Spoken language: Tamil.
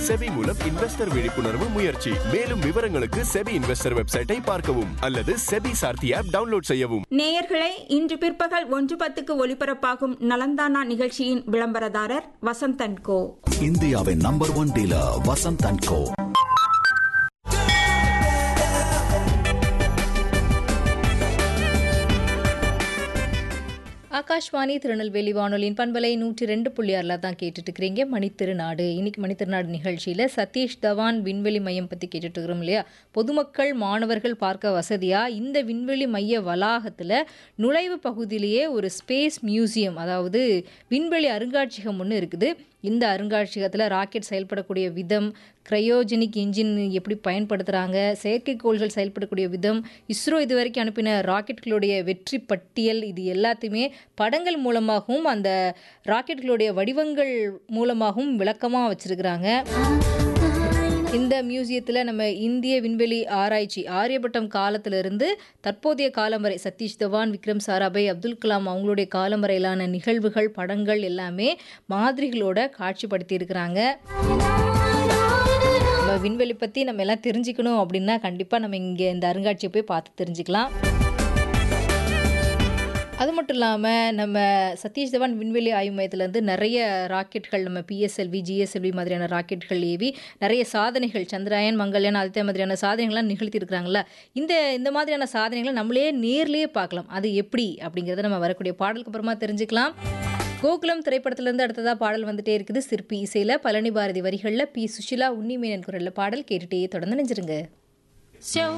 செபி மூலம் இன்வெஸ்டர் விழிப்புணர்வு முயற்சி மேலும் விவரங்களுக்கு செபி இன்வெஸ்டர் வெப்சைட்டை பார்க்கவும் அல்லது செபி சார்த்தி ஆப் டவுன்லோட் செய்யவும் நேயர்களே இன்று பிற்பகல் ஒன்று பத்துக்கு ஒலிபரப்பாகும் நலந்தானா நிகழ்ச்சியின் விளம்பரதாரர் வசந்தன் கோ இந்தியாவின் number one dealer Vasanth and Co Akashvani Tirunelveli வானொலியின் பண்பலை நூற்றி ரெண்டு புள்ளி ஆறில் தான் கேட்டுட்டு இருக்கிறீங்க மணித்திருநாடு இன்னைக்கு மணித்திருநாடு நிகழ்ச்சியில் சதீஷ் தவான் விண்வெளி மையம் பற்றி கேட்டுட்டு இருக்கிறோம் இல்லையா பொதுமக்கள் மாணவர்கள் பார்க்க வசதியாக இந்த விண்வெளி மைய வளாகத்தில் நுழைவு பகுதியிலேயே ஒரு ஸ்பேஸ் மியூசியம் அதாவது விண்வெளி அருங்காட்சியகம் ஒன்று இருக்குது இந்த அருங்காட்சியகத்தில் ராக்கெட் செயல்படக்கூடிய விதம் கிரையோஜெனிக் இன்ஜின் எப்படி பயன்படுத்துகிறாங்க செயற்கைக்கோள்கள் செயல்படக்கூடிய விதம் இஸ்ரோ இது வரைக்கும் அனுப்பின ராக்கெட்களுடைய வெற்றி பட்டியல் இது எல்லாத்தையுமே படங்கள் மூலமாகவும் அந்த ராக்கெட்களுடைய வடிவங்கள் மூலமாகவும் விளக்கமாக வச்சுருக்கிறாங்க இந்த மியூசியத்தில் நம்ம இந்திய விண்வெளி ஆராய்ச்சி ஆரியபட்டம் காலத்திலிருந்து தற்போதைய காலம் வரை சதீஷ் தவான் விக்ரம் சாராபாய் அப்துல் கலாம் அவங்களுடைய காலம் வரையிலான நிகழ்வுகள் படங்கள் எல்லாமே மாதிரிகளோட காட்சிப்படுத்தி இருக்கிறாங்க நம்ம விண்வெளி பற்றி நம்ம எல்லாம் தெரிஞ்சுக்கணும் அப்படின்னா கண்டிப்பாக நம்ம இங்கே இந்த அருங்காட்சியை போய் பார்த்து தெரிஞ்சுக்கலாம் அது மட்டும் இல்லாமல் நம்ம சதீஷ் தவான் விண்வெளி ஆய்வு மையத்துலேருந்து நிறைய ராக்கெட்கள் நம்ம பிஎஸ்எல்வி ஜிஎஸ்எல்வி மாதிரியான ராக்கெட்கள் ஏவி நிறைய சாதனைகள் சந்திராயன் மங்கள்யான் ஆதித்யா மாதிரியான சாதனைகள்லாம் நிகழ்த்தியிருக்கிறாங்களா இந்த இந்த மாதிரியான சாதனைகளை நம்மளே நேர்லேயே பார்க்கலாம் அது எப்படி அப்படிங்கிறத நம்ம வரக்கூடிய பாடலுக்கு அப்புறமா தெரிஞ்சுக்கலாம் கோகுலம் திரைப்படத்திலேருந்து அடுத்ததாக பாடல் வந்துட்டே இருக்குது சிற்பி இசையில் பழனி பாரதி வரிகளில் பி சுஷிலா உன்னிமேனன் குரலில் பாடல் கேட்டுட்டே தொடர்ந்து நினைச்சிருங்க